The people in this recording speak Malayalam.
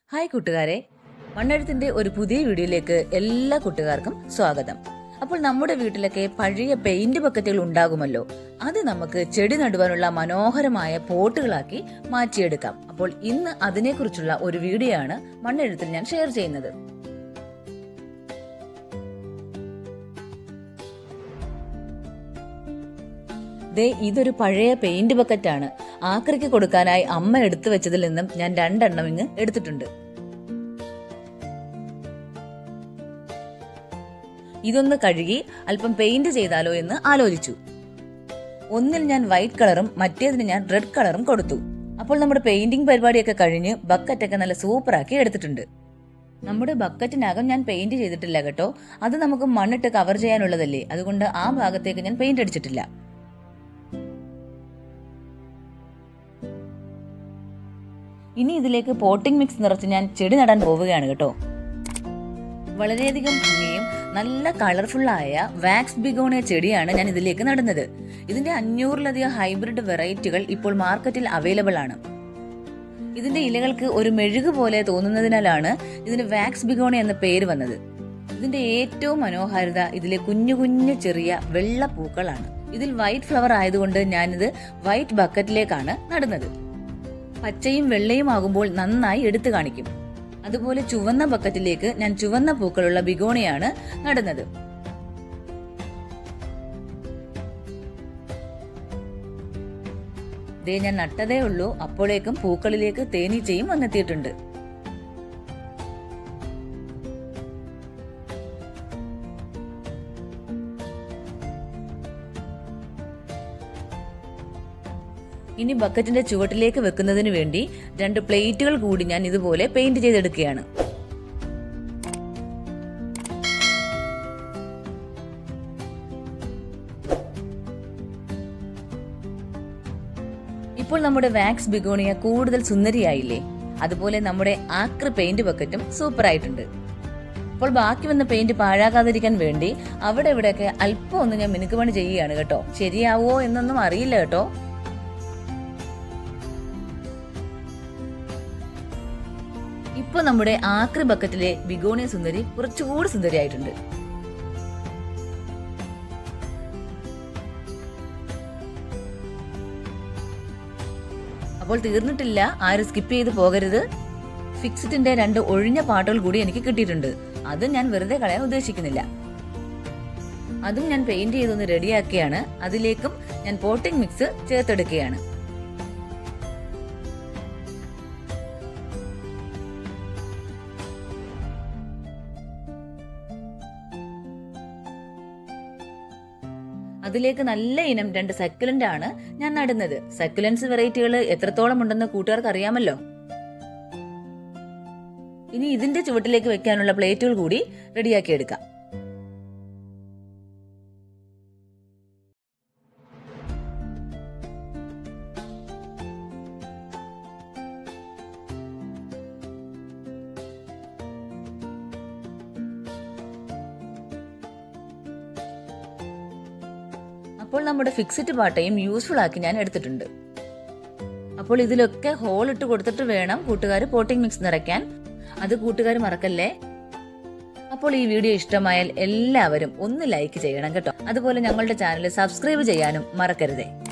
ഹായ് കൂട്ടുകാരെ മണ്ണെഴുത്തിന്റെ ഒരു പുതിയ വീഡിയോയിലേക്ക് എല്ലാ കൂട്ടുകാർക്കും സ്വാഗതം അപ്പോൾ നമ്മുടെ വീട്ടിലൊക്കെ പഴയ പെയിന്റ് ബക്കറ്റുകൾ ഉണ്ടാകുമല്ലോ അത് നമുക്ക് ചെടി നടുവാനുള്ള മനോഹരമായ പോട്ടുകളാക്കി മാറ്റിയെടുക്കാം അപ്പോൾ ഇന്ന് അതിനെക്കുറിച്ചുള്ള ഒരു വീഡിയോ ആണ് മണ്ണെഴുത്തിൽ ഞാൻ ഷെയർ ചെയ്യുന്നത് ദേ ഇതൊരു പഴയ പെയിന്റ് ബക്കറ്റാണ് ആക്രിക്ക് കൊടുക്കാനായി അമ്മ എടുത്തു വെച്ചതിൽ നിന്നും ഞാൻ രണ്ടെണ്ണം ഇങ്ങ് എടുത്തിട്ടുണ്ട് ഇതൊന്ന് കഴുകി അല്പം പെയിന്റ് ചെയ്താലോ എന്ന് ആലോചിച്ചു ഒന്നിൽ ഞാൻ വൈറ്റ് കളറും മറ്റേതിന് ഞാൻ റെഡ് കളറും കൊടുത്തു അപ്പോൾ നമ്മുടെ പെയിന്റിംഗ് പരിപാടിയൊക്കെ കഴിഞ്ഞ് ബക്കറ്റൊക്കെ നല്ല സൂപ്പറാക്കി എടുത്തിട്ടുണ്ട് നമ്മുടെ ബക്കറ്റിനകം ഞാൻ പെയിന്റ് ചെയ്തിട്ടില്ല കേട്ടോ അത് നമുക്ക് മണ്ണിട്ട് കവർ ചെയ്യാനുള്ളതല്ലേ അതുകൊണ്ട് ആ ഭാഗത്തേക്ക് ഞാൻ പെയിന്റ് അടിച്ചിട്ടില്ല ഇനി ഇതിലേക്ക് പോട്ടിംഗ് മിക്സ് നിറച്ച് ഞാൻ ചെടി നടാൻ പോവുകയാണ് കേട്ടോ വളരെയധികം ഭംഗിയും നല്ല കളർഫുള്ളായ വാക്സ് ബിഗോണിയ ചെടിയാണ് ഞാൻ ഇതിലേക്ക് നടുന്നത് ഇതിന്റെ അഞ്ഞൂറിലധികം ഹൈബ്രിഡ് വെറൈറ്റികൾ ഇപ്പോൾ മാർക്കറ്റിൽ അവൈലബിൾ ആണ് ഇതിന്റെ ഇലകൾക്ക് ഒരു മെഴുക് പോലെ തോന്നുന്നതിനാലാണ് ഇതിന് വാക്സ് ബിഗോണി എന്ന പേര് വന്നത് ഇതിന്റെ ഏറ്റവും മനോഹാരിത ഇതിലെ കുഞ്ഞു കുഞ്ഞു ചെറിയ വെള്ള പൂക്കളാണ് ഇതിൽ വൈറ്റ് ഫ്ലവർ ആയതുകൊണ്ട് ഞാനിത് വൈറ്റ് ബക്കറ്റിലേക്കാണ് നടുന്നത് പച്ചയും വെള്ളയും ആകുമ്പോൾ നന്നായി എടുത്തു കാണിക്കും അതുപോലെ ചുവന്ന ബക്കറ്റിലേക്ക് ഞാൻ ചുവന്ന പൂക്കളുള്ള ബിഗോണിയാണ് നടുന്നത് ദേ ഞാൻ നട്ടതേ ഉള്ളൂ അപ്പോഴേക്കും പൂക്കളിലേക്ക് തേനീച്ചയും വന്നെത്തിയിട്ടുണ്ട് ഇനി ബക്കറ്റിന്റെ ചുവട്ടിലേക്ക് വെക്കുന്നതിന് വേണ്ടി രണ്ട് പ്ലേറ്റുകൾ കൂടി ഞാൻ ഇതുപോലെ പെയിന്റ് ചെയ്തെടുക്കുകയാണ് ഇപ്പോൾ നമ്മുടെ വാക്സ് ബിഗോണിയ കൂടുതൽ സുന്ദരിയായില്ലേ അതുപോലെ നമ്മുടെ ആക്ര പെയിന്റ് ബക്കറ്റും സൂപ്പർ ആയിട്ടുണ്ട് അപ്പോൾ ബാക്കി വന്ന പെയിന്റ് പാഴാകാതിരിക്കാൻ വേണ്ടി അവിടെ ഇവിടെയൊക്കെ അല്പം ഒന്ന് ഞാൻ മിനുക്കുപണി ചെയ്യുകയാണ് കേട്ടോ ശരിയാവോ എന്നൊന്നും അറിയില്ല കേട്ടോ ഇപ്പൊ നമ്മുടെ ആക്രി ബക്കറ്റിലെ ബിഗോണിയ സുന്ദരി കുറച്ചുകൂടി സുന്ദരിയായിട്ടുണ്ട് അപ്പോൾ തീർന്നിട്ടില്ല ആരും സ്കിപ്പ് ചെയ്ത് പോകരുത് ഫിക്സിറ്റിന്റെ രണ്ട് ഒഴിഞ്ഞ പാട്ടുകൾ കൂടി എനിക്ക് കിട്ടിയിട്ടുണ്ട് അത് ഞാൻ വെറുതെ കളയാൻ ഉദ്ദേശിക്കുന്നില്ല അതും ഞാൻ പെയിന്റ് ചെയ്തൊന്ന് റെഡിയാക്കിയാണ് അതിലേക്കും ഞാൻ പോട്ടിംഗ് മിക്സ് ചേർത്തെടുക്കുകയാണ് അതിലേക്ക് നല്ല ഇനം രണ്ട് സക്കുലന്റ് ആണ് ഞാൻ നടുന്നത് സക്കുലൻസ് വെറൈറ്റികൾ എത്രത്തോളം ഉണ്ടെന്ന് കൂട്ടുകാർക്ക് അറിയാമല്ലോ ഇനി ഇതിന്റെ ചുവട്ടിലേക്ക് വെക്കാനുള്ള പ്ലേറ്റുകൾ കൂടി റെഡിയാക്കി എടുക്കാം അപ്പോൾ നമ്മുടെ ഫിക്സിറ്റ് പാട്ടയും യൂസ്ഫുൾ ആക്കി ഞാൻ എടുത്തിട്ടുണ്ട് അപ്പോൾ ഇതിലൊക്കെ ഹോൾ ഇട്ട് കൊടുത്തിട്ട് വേണം കൂട്ടുകാർ പോട്ടിംഗ് മിക്സ് നിറയ്ക്കാൻ അത് കൂട്ടുകാർ മറക്കല്ലേ അപ്പോൾ ഈ വീഡിയോ ഇഷ്ടമായാൽ എല്ലാവരും ഒന്ന് ലൈക്ക് ചെയ്യണം കേട്ടോ അതുപോലെ ഞങ്ങളുടെ ചാനൽ സബ്സ്ക്രൈബ് ചെയ്യാനും മറക്കരുതേ